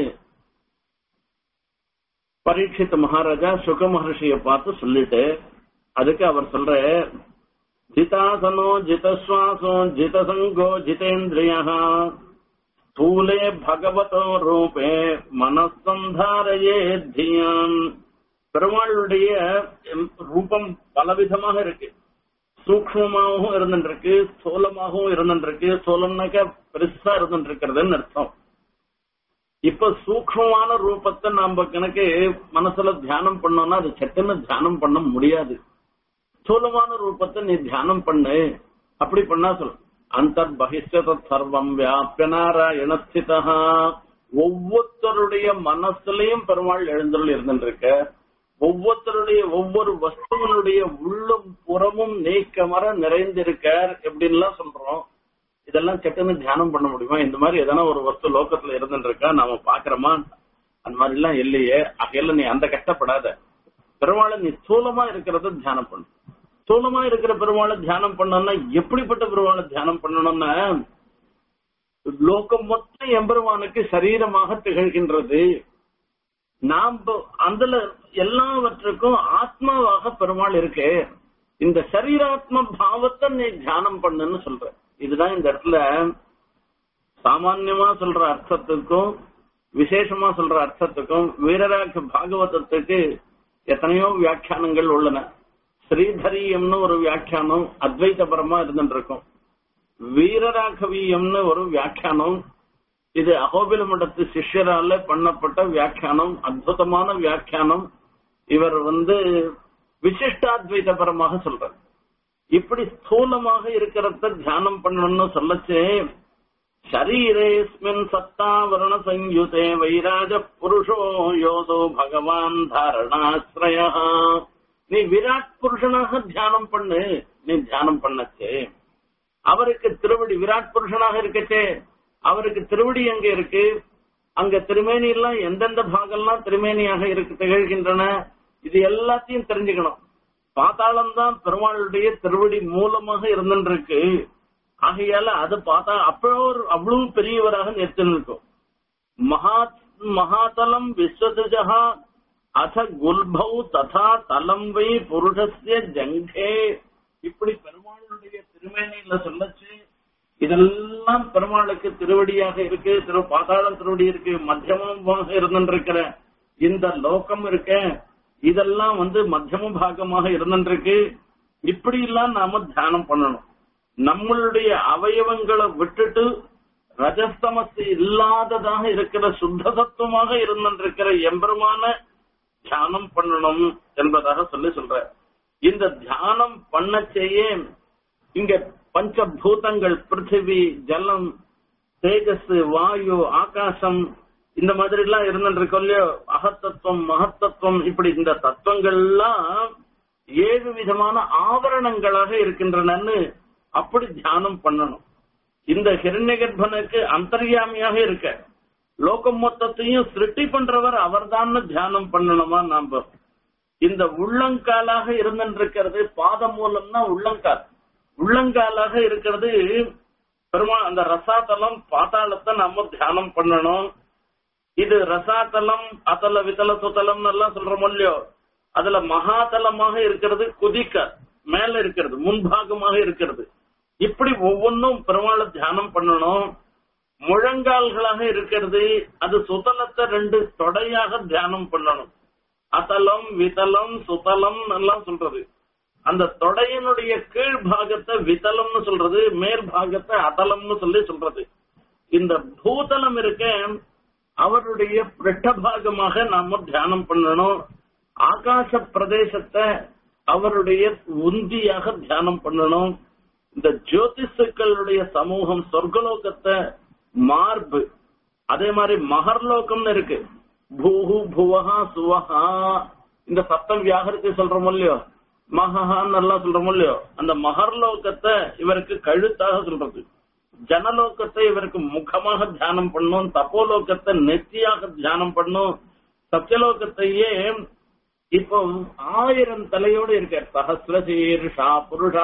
Speaker 1: பரீட்சித்த மகாராஜா சுக மகர்ஷிய பார்த்து சொல்லிட்டு அதுக்கு அவர் சொல்ற ஜிதாசனோ ஜிதஸ்வாசோ ஜிதசங்கோ ஜிதேந்திரிய ஸ்தூலே பகவதோ ரூபே மனசந்தாரையே தியான் பெருமாளுடைய ரூபம் பலவிதமாக இருக்கு சூக்மமாகவும் இருந்துருக்கு ஸ்தூலமாகவும் இருந்துருக்கு ஸ்தூலம்னாக்க பெருசா இருந்துருக்கிறதுன்னு அர்த்தம் இப்ப சூக்மமான ரூபத்தை நாம கணக்கு மனசுல தியானம் பண்ணோம்னா அது சட்டுன்னு தியானம் பண்ண முடியாது ஸ்தூலமான ரூபத்தை நீ தியானம் பண்ணு அப்படி பண்ணா சொல் அந்த பகிஷ்ட சர்வம் வியாபிய நாராயணஸ்திதா ஒவ்வொருத்தருடைய மனசுலயும் பெருமாள் எழுந்தருள் இருந்துருக்க ஒவ்வொருத்தருடைய ஒவ்வொரு வஸ்துவனுடைய உள்ளும் புறமும் நீக்கமர நிறைந்திருக்கார் எப்படின்லாம் சொல்றோம் இதெல்லாம் சட்டுன்னு தியானம் பண்ண முடியுமா இந்த மாதிரி எதனா ஒரு வஸ்து லோகத்துல இருந்துட்டு இருக்கா நாம பாக்குறோமா அந்த மாதிரி எல்லாம் இல்லையே அகையில நீ அந்த கஷ்டப்படாத பெருமாளை நீ ஸ்தூலமா இருக்கிறத தியானம் பண்ணு ஸ்தூலமா இருக்கிற பெருமாளை தியானம் பண்ணணும்னா எப்படிப்பட்ட பெருமாளை தியானம் பண்ணணும்னா லோகம் மொத்தம் எம்பெருமானுக்கு சரீரமாக திகழ்கின்றது நாம் அதுல எல்லாவற்றுக்கும் ஆத்மாவாக பெருமாள் இருக்கு இந்த சரீராத்ம பாவத்தை நீ தியானம் பண்ணுன்னு சொல்ற இதுதான் இந்த இடத்துல சாமான்யமா சொல்ற அர்த்தத்துக்கும் விசேஷமா சொல்ற அர்த்தத்துக்கும் வீரராக பாகவதத்துக்கு எத்தனையோ வியாக்கியானங்கள் உள்ளன ஸ்ரீதரியம்னு ஒரு வியாக்கியானம் அத்வைதபரமா இருந்துட்டு இருக்கும் வீரராகவியம்னு ஒரு வியாக்கியானம் இது அகோபில மண்டத்து சிஷ்யரால பண்ணப்பட்ட வியாக்கியானம் அற்புதமான வியாக்கியானம் இவர் வந்து விசிஷ்டாத்வைதபரமாக சொல்றார் இப்படி ஸ்தூலமாக இருக்கிறத தியானம் பண்ணணும்னு சொல்லச்சே ஷரீரேஸ்மின் சத்தாவரண சயுதே வைராஜ புருஷோ யோதோ பகவான் தாரணாஸ்ரய நீ விராட் புருஷனாக தியானம் பண்ணு நீ தியானம் பண்ணச்சே அவருக்கு திருவடி விராட் புருஷனாக இருக்கச்சே அவருக்கு திருவடி எங்க இருக்கு அங்க திருமேனி எல்லாம் எந்தெந்த பாகம்லாம் திருமேனியாக இருக்கு திகழ்கின்றன இது எல்லாத்தையும் தெரிஞ்சுக்கணும் பாத்தாளம் தான் பெருமாளுடைய திருவடி மூலமாக இருந்துருக்கு ஆகையால அது பார்த்தா அப்போ அவ்வளவு பெரியவராக நிறுத்தி இருக்கும் மகா மகாதலம் விஸ்வதஜா அத குல்பௌ ததா தலம் வை புருஷஸ்ய ஜங்கே இப்படி பெருமாளுடைய திருமேனியில சொல்லச்சு இதெல்லாம் பெருமாளுக்கு திருவடியாக இருக்கு திரு பாதாளம் திருவடி இருக்கு மத்தியமமாக இருந்திருக்கிற இந்த லோகம் இருக்க இதெல்லாம் வந்து மத்தியம பாகமாக இருந்திருக்கு இப்படி எல்லாம் நாம தியானம் பண்ணணும் நம்மளுடைய அவயவங்களை விட்டுட்டு ரஜஸ்தமஸ் இல்லாததாக இருக்கிற சுத்த சத்துவமாக இருந்திருக்கிற எம்பெருமான தியானம் பண்ணணும் என்பதாக சொல்லி சொல்ற இந்த தியானம் பண்ண செய்ய இங்க பஞ்சபூதங்கள் பிருத்திவி ஜலம் தேஜஸ் வாயு ஆகாசம் இந்த மாதிரி எல்லாம் இருந்துருக்கோம் இல்லையோ அகத்தத்துவம் மகத்தத்துவம் இப்படி இந்த தத்துவங்கள்லாம் ஏழு விதமான ஆவரணங்களாக இருக்கின்றனன்னு அப்படி தியானம் பண்ணணும் இந்த ஹிரண்யகர்ப்பனுக்கு அந்தர்யாமியாக இருக்க லோகம் மொத்தத்தையும் சிருஷ்டி பண்றவர் அவர்தான் தியானம் பண்ணணுமா நாம இந்த உள்ளங்காலாக இருந்திருக்கிறது பாதம் மூலம்னா உள்ளங்கால் உள்ளங்காலாக இருக்கிறது பெருமா அந்த ரசாதலம் பாதாளத்தை நம்ம தியானம் பண்ணணும் இது ரசாதலம் அதல விதல சுதலம் எல்லாம் சொல்றோம் இல்லையோ அதுல மகாதலமாக இருக்கிறது குதிக்க மேல இருக்கிறது முன்பாகமாக இருக்கிறது இப்படி ஒவ்வொன்றும் பெருமாளை தியானம் பண்ணணும் முழங்கால்களாக இருக்கிறது அது சுதலத்தை ரெண்டு தொடையாக தியானம் பண்ணணும் அதலம் விதலம் சுதலம் எல்லாம் சொல்றது அந்த தொடையினுடைய கீழ் பாகத்தை விதலம்னு சொல்றது மேல் பாகத்தை அதலம்னு சொல்லி சொல்றது இந்த பூதலம் இருக்க அவருடைய பிருஷ்டபாகமாக நாம தியானம் பண்ணணும் ஆகாச பிரதேசத்தை அவருடைய உந்தியாக தியானம் பண்ணணும் இந்த ஜோதிஷுக்களுடைய சமூகம் சொர்க்கலோகத்தை மார்பு அதே மாதிரி மகர்லோகம்னு இருக்கு பூஹு புவஹா சுவஹா இந்த சப்தம் வியாகரித்து சொல்றோம் இல்லையோ மகஹான்னு எல்லாம் சொல்றோம் இல்லையோ அந்த மகர்லோகத்தை இவருக்கு கழுத்தாக சொல்றது ஜனலோகத்தை இவருக்கு முகமாக தியானம் பண்ணும் தப்போலோகத்தை நெத்தியாக தியானம் பண்ணும் சத்தியலோகத்தையே இப்போ ஆயிரம் தலையோடு இருக்க சஹசிரசீர்ஷா புருஷா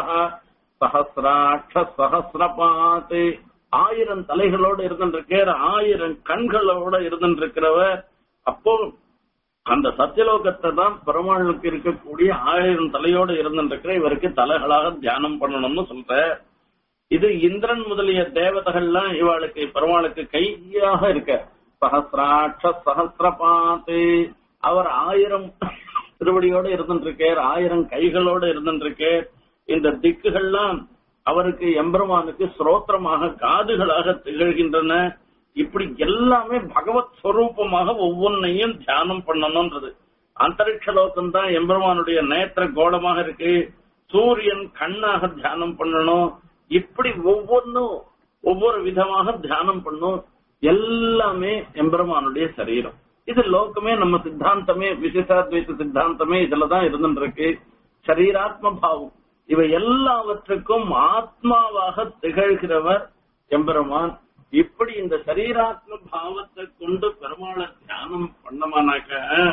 Speaker 1: சஹசிராட்ச சஹசிரபாத் ஆயிரம் தலைகளோடு இருந்திருக்கிற ஆயிரம் கண்களோட இருந்திருக்கிறவர் அப்போ அந்த சத்தியலோகத்தை தான் பெருமாளுக்கு இருக்கக்கூடிய ஆயிரம் தலையோடு இருந்திருக்கிற இவருக்கு தலைகளாக தியானம் பண்ணணும்னு சொல்ற இது இந்திரன் முதலிய தேவதைகள்லாம் இவாளுக்கு பெருமாளுக்கு கையாக இருக்க சஹசிராட்ச சஹசிரபாத்து அவர் ஆயிரம் திருவடியோடு இருந்துருக்கார் ஆயிரம் கைகளோடு இருந்துருக்கார் இந்த திக்குகள்லாம் அவருக்கு எம்பெருமானுக்கு ஸ்ரோத்திரமாக காதுகளாக திகழ்கின்றன இப்படி எல்லாமே பகவத் ஸ்வரூபமாக ஒவ்வொன்னையும் தியானம் பண்ணணும்ன்றது அந்தரிக்ஷ லோகம் தான் எம்பெருமானுடைய நேத்திர கோலமாக இருக்கு சூரியன் கண்ணாக தியானம் பண்ணணும் இப்படி ஒவ்வொன்னும் ஒவ்வொரு விதமாக தியானம் பண்ணும் எல்லாமே எம்பெருமானுடைய சரீரம் இது லோகமே நம்ம சித்தாந்தமே விசிஷ்டாத்வைத்த சித்தாந்தமே இதுலதான் இருந்துருக்கு சரீராத்ம பாவம் இவை எல்லாவற்றுக்கும் ஆத்மாவாக திகழ்கிறவர் எம்பெருமான் இப்படி இந்த சரீராத்ம பாவத்தை கொண்டு பெருமாளை தியானம் பண்ணமானாக்க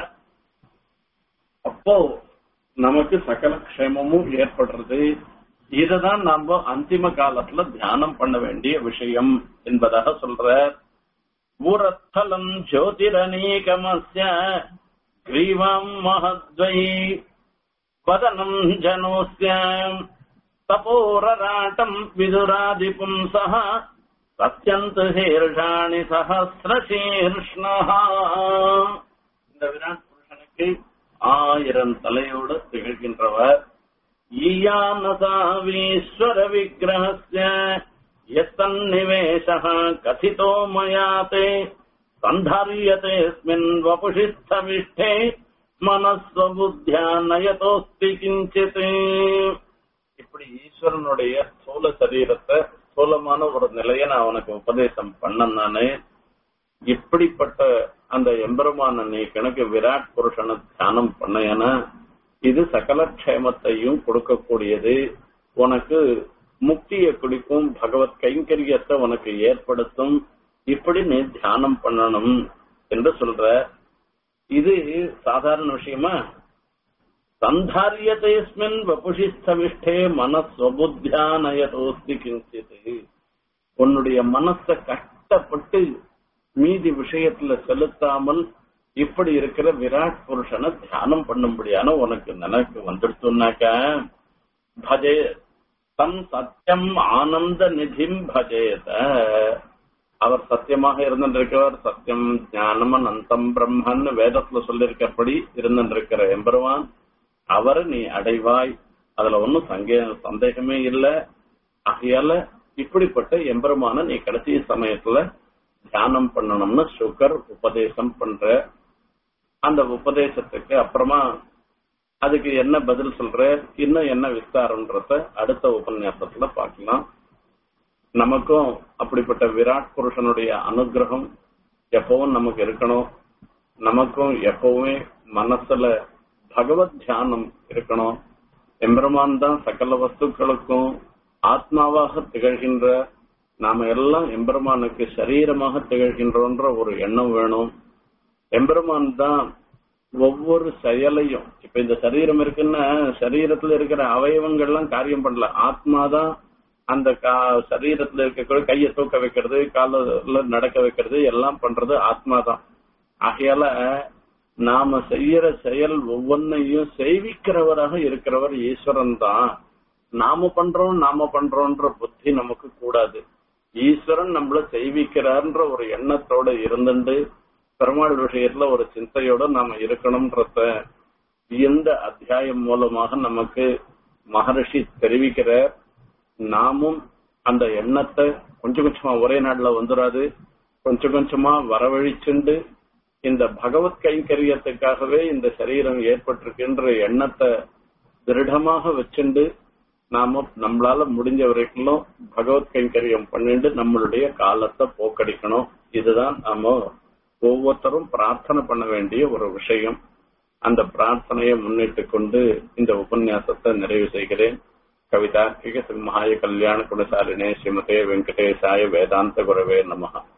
Speaker 1: அப்போ நமக்கு சகல க்ஷேமமும் ஏற்படுறது இததான் நாம அந்திம காலத்துல தியானம் பண்ண வேண்டிய விஷயம் என்பதாக சொல்ற ஊரஸ்தலம் ஜோதிரநீகமஸ்ய கிரீவம் மகத்வை வதனம் ஜனோஸ்ய தபோரராட்டம் விதுராதிபும்சः சத்யந்து ஹீர்ஷாணி சஹசிரசீர்ஷ்ணஹா இந்த விராட் புருஷனுக்கு ஆயிரம் தலையோடு திகழ்கின்றவர் ஈயானசாவீஸ்வர விக்கிரகஸ்ய यत्तन्निवेशः कथितो मया ते सन्धार्यतेऽस्मिन् वपुषि स्थविष्ठे மனஸ்வபுத்தியா நயதோஸ்தி கிஞ்சித் இப்படி ஈஸ்வரனுடைய ஸ்தூல சரீரத்தை ஸ்தூலமான ஒரு நிலையை நான் அவனுக்கு உபதேசம் பண்ணேன் நானு இப்படிப்பட்ட அந்த எம்பெருமான நீ கணக்கு விராட் புருஷனை தியானம் பண்ணேன்னா இது சகல க்ஷேமத்தையும் கொடுக்கக்கூடியது உனக்கு முக்தியை குடிக்கும் பகவத் கைங்கரியத்தை உனக்கு ஏற்படுத்தும் இப்படி நீ தியானம் பண்ணணும் என்று சொல்ற இது சாதாரண விஷயமா சந்தாரியதேஸ்மின் வபுஷி ஸ்தவிஷ்டே மனஸ்வபுத்தியானயதோஸ்தி கிஞ்சித் உன்னுடைய மனசை கஷ்டப்பட்டு மீதி விஷயத்துல செலுத்தாமல் இப்படி இருக்கிற விராட் புருஷனை தியானம் பண்ணும்படியான உனக்கு நினைக்கு வந்துடுச்சுனாக்க பஜே தம் சத்தியம் ஆனந்த நிதிம் பஜேத அவர் சத்தியமாக இருந்திருக்கிறவர் சத்தியம் ஞானம் அனந்தம் பிரம்மன் வேதத்துல சொல்லியிருக்கப்படி இருந்திருக்கிற எம்பெருவான் அவரை நீ அடைவாய் அதுல ஒன்னும் சங்கே சந்தேகமே இல்ல ஆகையால இப்படிப்பட்ட எம்பெருமான நீ கடைசி சமயத்துல தியானம் பண்ணணும்னு சுகர் உபதேசம் பண்ற அந்த உபதேசத்துக்கு அப்புறமா அதுக்கு என்ன பதில் சொல்ற இன்னும் என்ன விஸ்தாரம்ன்றத அடுத்த உபன்யாசத்துல பார்க்கலாம் நமக்கும் அப்படிப்பட்ட விராட் புருஷனுடைய அனுகிரகம் எப்பவும் நமக்கு இருக்கணும் நமக்கும் எப்பவுமே மனசுல பகவத் தியானம் இருக்கணும் எம்பெருமான் தான் சகல வஸ்துக்களுக்கும் ஆத்மாவாக திகழ்கின்ற நாம எல்லாம் எம்பெருமானுக்கு சரீரமாக திகழ்கின்றோன்ற ஒரு எண்ணம் வேணும் எம்பெருமான் தான் ஒவ்வொரு செயலையும் இப்ப இந்த சரீரம் இருக்குன்னா சரீரத்துல இருக்கிற அவயவங்கள்லாம் காரியம் பண்ணல ஆத்மாதான் அந்த கா- சரீரத்துல இருக்கக்கூடிய கையை தூக்க வைக்கிறது காலில் நடக்க வைக்கிறது எல்லாம் பண்றது ஆத்மாதான் ஆகையால நாம செய்யற செயல் ஒவ்வொன்னையும் செய்விக்கிறவராக இருக்கிறவர் ஈஸ்வரன் தான் நாம பண்றோம் நாம பண்றோம்ன்ற புத்தி நமக்கு கூடாது ஈஸ்வரன் நம்மள செய்விக்கிறார்ன்ற ஒரு எண்ணத்தோட இருந்துட்டு பெருமாள் விஷயத்துல ஒரு சிந்தையோட நாம இருக்கணும்ன்றத இந்த அத்தியாயம் மூலமாக நமக்கு மகரிஷி தெரிவிக்கிற நாமும் அந்த எண்ணத்தை கொஞ்சம் கொஞ்சமா ஒரே நாள்ல வந்துடாது கொஞ்சம் கொஞ்சமா வரவழிச்சுண்டு இந்த பகவத் கைங்கரியத்துக்காகவே இந்த சரீரம் ஏற்பட்டிருக்கின்ற எண்ணத்தை திருடமாக வச்சுண்டு நாம நம்மளால முடிஞ்ச வரைக்கும் பகவத் கைங்கரியம் பண்ணிட்டு நம்மளுடைய காலத்தை போக்கடிக்கணும் இதுதான் நாம ஒவ்வொருத்தரும் பிரார்த்தனை பண்ண வேண்டிய ஒரு விஷயம் அந்த பிரார்த்தனையை முன்னிட்டு கொண்டு இந்த உபன்யாசத்தை நிறைவு செய்கிறேன் கவிதா சிம்ஹாய கல்யாண குணசாலினே ஸ்ரீமதே வெங்கடேசாய வேதாந்த குரவே நமஹா